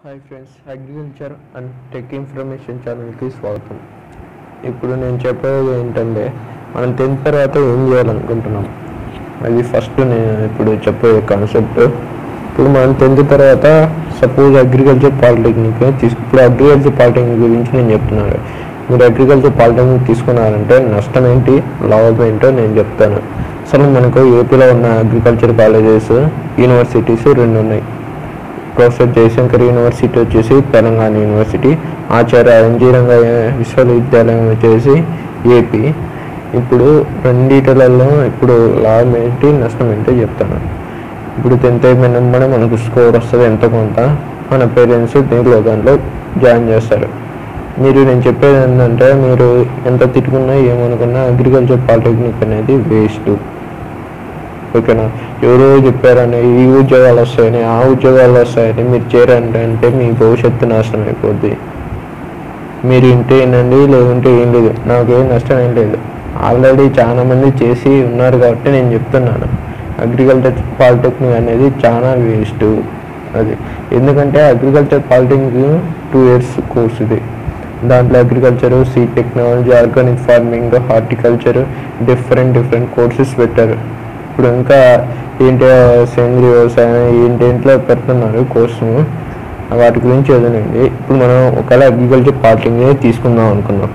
hi friends agriculture and tech information ఛానల్కి స్వాగతం ఇప్పుడు నేను చెప్పేది ఏంటంటే మనం టెన్త్ తర్వాత ఏం చేయాలనుకుంటున్నాం అది ఫస్ట్ నేను ఇప్పుడు చెప్పే కాన్సెప్ట్ ఇప్పుడు మనం టెన్త్ తర్వాత సపోజ్ అగ్రికల్చర్ పాలిటెక్నిక్ తీసుకు ఇప్పుడు అగ్రికల్చర్ పాలిటెక్నిక్ గురించి నేను చెప్తున్నాను మీరు అగ్రికల్చర్ పాలిటెక్నిక్ తీసుకున్నారంటే నష్టం ఏంటి లాభం ఏంటో నేను చెప్తాను అసలు మనకు ఏపీలో ఉన్న అగ్రికల్చర్ కాలేజెస్ యూనివర్సిటీస్ రెండు ఉన్నాయి ప్రొఫెసర్ జయశంకర్ యూనివర్సిటీ వచ్చేసి తెలంగాణ యూనివర్సిటీ ఆచార్య ఎన్జీ రంగయ్య విశ్వవిద్యాలయం వచ్చేసి ఏపీ ఇప్పుడు రెండిటిలలో ఇప్పుడు లాభం ఏంటి నష్టం ఏంటో చెప్తాను ఇప్పుడు టెన్త్ అయిపోయిన వెంబడే మనకు స్కోర్ వస్తుంది ఎంత కొంత మన పేరెంట్స్ దీంట్లో దాంట్లో జాయిన్ చేస్తారు మీరు నేను చెప్పేది ఏంటంటే మీరు ఎంత తిట్టుకున్నా ఏమనుకున్నా అగ్రికల్చర్ పాలిటెక్నిక్ అనేది వేస్ట్ ఓకేనా ఎవరో చెప్పారని ఈ ఉద్యోగాలు వస్తాయని ఆ ఉద్యోగాలు వస్తాయని మీరు చేరండి అంటే మీ భవిష్యత్తు నాశనం అయిపోద్ది మీరు ఇంటే వినండి లేకుంటే ఏం లేదు నాకేం నష్టం ఏం లేదు ఆల్రెడీ చాలా మంది చేసి ఉన్నారు కాబట్టి నేను చెప్తున్నాను అగ్రికల్చర్ పాలిటెక్నిక్ అనేది చాలా వేస్ట్ అది ఎందుకంటే agriculture polytechnic two years course ఇది దాంట్లో అగ్రికల్చర్ సీ technology organic farming horticulture different different courses పెట్టారు ఇప్పుడు ఇంకా ఏంటి సేంద్రీయ వ్యవసాయం ఏంటేంట్లో పెడుతున్నారు కోర్సు వాటి గురించి చదవనండి ఇప్పుడు మనం ఒకవేళ అగ్రికల్చర్ పార్టింగ్ తీసుకుందాం అనుకున్నాం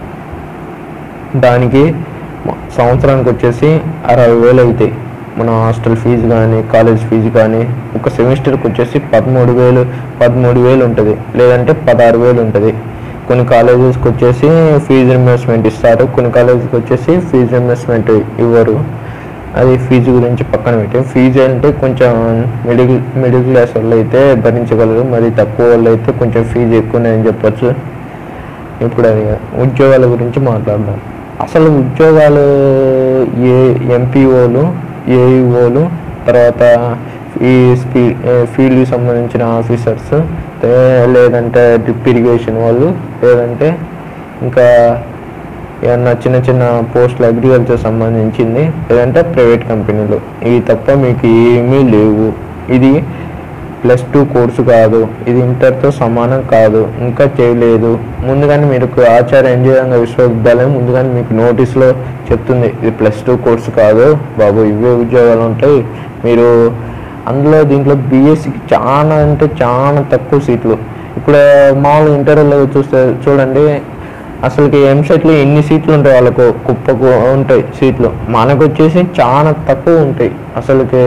దానికి మ- సంవత్సరానికి వచ్చేసి అరవై వేలు అవుతాయి మన హాస్టల్ ఫీజు కానీ కాలేజ్ ఫీజు కానీ ఒక సెమిస్టర్కి వచ్చేసి పదమూడు వేలు పదమూడు వేలు ఉంటుంది లేదంటే పదహారు వేలు ఉంటుంది కొన్ని కాలేజెస్కి వచ్చేసి ఫీజు రిమర్స్మెంట్ ఇస్తారు కొన్ని కాలేజెస్కి వచ్చేసి ఫీజు రిమర్స్మెంట్ ఇవ్వరు అది ఫీజు గురించి పక్కన పెట్టి ఫీజు అంటే కొంచెం మిడిల్ మిడిల్ క్లాస్ వాళ్ళు అయితే భరించగలరు మరి తక్కువ వాళ్ళు అయితే కొంచెం ఫీజు ఎక్కువనే అని చెప్పొచ్చు ఇప్పుడు అది ఉద్యోగాల గురించి మాట్లాడదాం అసలు ఉద్యోగాలు ఏ ఎంపీఓలు ఏఈఓలు తర్వాత ఈ స్పీ ఫీల్డ్కి సంబంధించిన ఆఫీసర్స్ లేదంటే డ్రిప్ ఇరిగేషన్ వాళ్ళు లేదంటే ఇంకా ఏమన్నా చిన్న చిన్న పోస్టులు అగ్రికల్చర్ సంబంధించింది లేదంటే ప్రైవేట్ కంపెనీలు ఇవి తప్ప మీకు ఏమీ లేవు ఇది ప్లస్ టూ కోర్సు కాదు ఇది ఇంటర్తో సమానం కాదు ఇంకా చేయలేదు ముందుగానే మీరు ఆచార్య ఇంజనీరింగ్ విశ్వవిద్యాలయం ముందుగానే మీకు నోటీస్లో చెప్తుంది ఇది ప్లస్ టూ కోర్సు కాదు బాబు ఇవే ఉద్యోగాలు ఉంటాయి మీరు అందులో దీంట్లో బీఎస్సీకి చాలా అంటే చాలా తక్కువ సీట్లు ఇప్పుడు మామూలు ఇంటర్వ్యూలో చూస్తే చూడండి అసలుకి ఎంసెట్లో ఎన్ని సీట్లు ఉంటాయి వాళ్ళకు కుప్పకు ఉంటాయి సీట్లు మనకు వచ్చేసి చాలా తక్కువ ఉంటాయి అసలుకి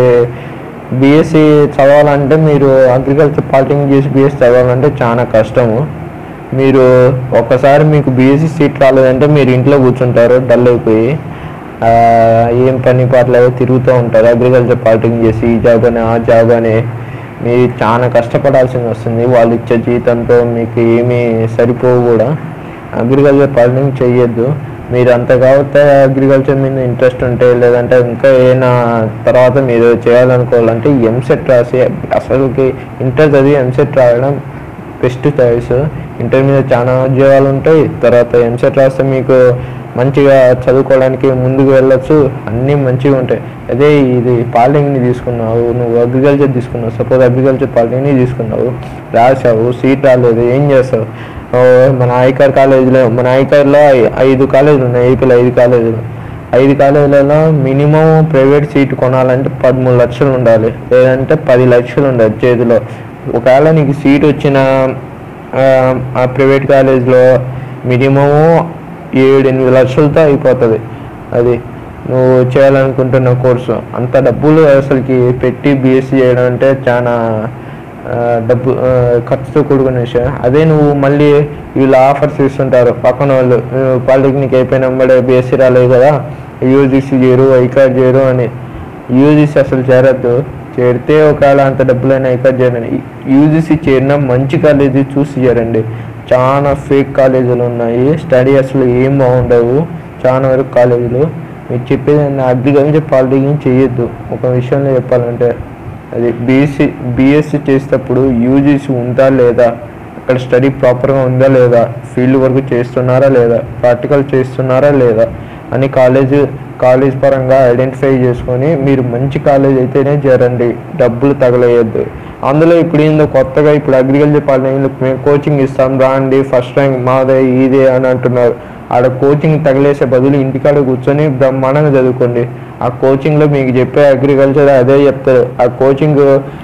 బీఎస్సీ చదవాలంటే మీరు అగ్రికల్చర్ పాలిటెక్నిక్ చేసి బీఎస్సీ చదవాలంటే చాలా కష్టము మీరు ఒక్కసారి మీకు బీఎస్సీ సీట్ రాలేదంటే మీరు ఇంట్లో కూర్చుంటారు డల్ అయిపోయి ఆ, ఏం పని పాటలు తిరుగుతూ ఉంటారు అగ్రికల్చర్ పాలిటెక్నిక్ చేసి ఈ జాబ్ అని ఆ జాబ్ అని మీరు చాలా కష్టపడాల్సింది వస్తుంది వాళ్ళు ఇచ్చే జీతంతో మీకు ఏమీ సరిపోవు కూడా అగ్రికల్చర్ పాలిటెక్నిక్ చెయ్యొద్దు మీరు అంత కాబట్టి అగ్రికల్చర్ మీద ఇంట్రెస్ట్ ఉంటే లేదంటే ఇంకా ఏమైనా తర్వాత మీరు చేయాలనుకోవాలంటే ఎంసెట్ రాసి అసలుకి ఇంటర్ చదివి ఎంసెట్ రాయడం బెస్ట్ చాయిస్ ఇంటర్ మీద చాలా ఉద్యోగాలు ఉంటాయి తర్వాత ఎంసెట్ రాస్తే మీకు మంచిగా చదువుకోవడానికి ముందుకు వెళ్ళొచ్చు అన్నీ మంచిగా ఉంటాయి అదే ఇది పాలిటెక్నిక్ తీసుకున్నావు నువ్వు అగ్రికల్చర్ తీసుకున్నావు సపోజ్ అగ్రికల్చర్ పాలిటెక్నిక్ తీసుకున్నావు రాసావు సీట్ రాలేదు ఏం చేస్తావు ఓ, మన ఐకార్ కాలేజీలో మన ఐకార్లో ఐ- ఐదు కాలేజీలు ఉన్నాయి ఏపీలో ఐదు కాలేజీలు ఐదు కాలేజీలలో మినిమం ప్రైవేట్ సీట్ కొనాలంటే పదమూడు లక్షలు ఉండాలి లేదంటే పది లక్షలు ఉండాలి చేతిలో ఒకవేళ నీకు సీట్ వచ్చిన ఆ, ఆ ప్రైవేట్ కాలేజ్లో మినిమము ఏడు ఎనిమిది లక్షలతో అయిపోతుంది అది నువ్వు చేయాలనుకుంటున్న కోర్సు అంత డబ్బులు అసలుకి పెట్టి బీఎస్సీ చేయడం అంటే చాలా ఆ, డబ్బు ఆ, ఖర్చుతో కూడుకున్న విషయం అదే నువ్వు మళ్ళీ వీళ్ళు ఆఫర్స్ ఇస్తుంటారు పక్కన వాళ్ళు పాలిటెక్నిక్ అయిపోయిన వెంబడే బీఎస్సీ రాలేదు కదా యూజీసీ చేయరు ఐకార్ చేయరు అని యూజీసీ అసలు చేరద్దు చేరితే ఒకవేళ అంత డబ్బులైనా ఐకార్ చేయరని యూజీసీ చేరిన మంచి కాలేజీ చూసి చేరండి చాలా ఫేక్ కాలేజీలు ఉన్నాయి స్టడీ అసలు ఏం బాగుండవు చాలా వరకు కాలేజీలు మీకు చెప్పేది అగ్రికల్చర్ పాలిటెక్నిక్ చేయొద్దు ఒక విషయంలో చెప్పాలంటే అది బీఎస్సీ బీఎస్సీ చేసేటప్పుడు యూజీసీ ఉందా లేదా అక్కడ స్టడీ ప్రాపర్గా ఉందా లేదా ఫీల్డ్ వర్క్ చేస్తున్నారా లేదా ప్రాక్టికల్ చేస్తున్నారా లేదా అని కాలేజ్ కాలేజ్ పరంగా ఐడెంటిఫై చేసుకొని మీరు మంచి కాలేజ్ అయితేనే చేరండి డబ్బులు తగలేయద్దు అందులో ఇప్పుడు ఏందో కొత్తగా ఇప్పుడు అగ్రికల్చర్ డిపార్ట్మెంట్ మేము కోచింగ్ ఇస్తాం రాండి ఫస్ట్ ర్యాంక్ మాదే ఇదే అని అంటున్నారు ఆడ కోచింగ్ తగిలేసే బదులు ఇంటికాడ కూర్చొని బ్రహ్మాండంగా చదువుకోండి ఆ కోచింగ్లో మీకు చెప్పే అగ్రికల్చర్ అదే చెప్తారు ఆ కోచింగ్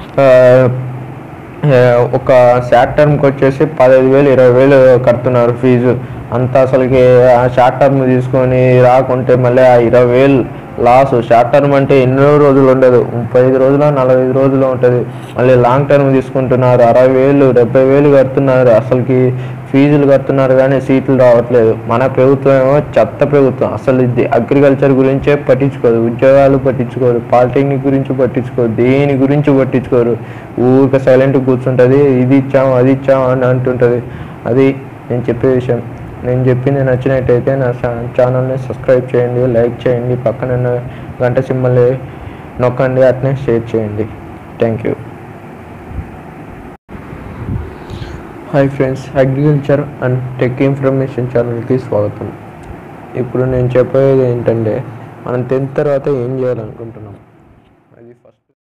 ఒక షార్ట్ టర్మ్కి వచ్చేసి పదహైదు వేలు ఇరవై వేలు కడుతున్నారు ఫీజు అంత అసలుకి ఆ షార్ట్ టర్మ్ తీసుకొని రాకుంటే మళ్ళీ ఆ ఇరవై వేలు లాస్ షార్ట్ టర్మ్ అంటే ఎన్నో రోజులు ఉండదు ముప్పై ఐదు రోజులు నలభై ఐదు రోజులు ఉంటుంది మళ్ళీ లాంగ్ టర్మ్ తీసుకుంటున్నారు అరవై వేలు డెబ్బై వేలు కడుతున్నారు అసలుకి ఫీజులు కడుతున్నారు కానీ సీట్లు రావట్లేదు మన ప్రభుత్వం ఏమో చెత్త ప్రభుత్వం అసలు ఇది అగ్రికల్చర్ గురించే పట్టించుకోరు ఉద్యోగాలు పట్టించుకోరు పాలిటెక్నిక్ గురించి పట్టించుకోరు దేని గురించి పట్టించుకోరు ఊరికే సైలెంట్ కూర్చుంటుంది ఇది ఇచ్చాం అది ఇచ్చాం అని అంటుంటుంది అది నేను చెప్పే విషయం నేను చెప్పింది నచ్చినట్టయితే నా ఛానల్ని సబ్స్క్రైబ్ చేయండి లైక్ చేయండి పక్కన ఉన్న గంట సింబల్ నొక్కండి అట్నే షేర్ చేయండి thank you hi friends agriculture and tech information ఛానల్కి స్వాగతం ఇప్పుడు నేను చెప్పేది ఏంటంటే మనం టెన్త్ తర్వాత ఏం చేయాలనుకుంటున్నాం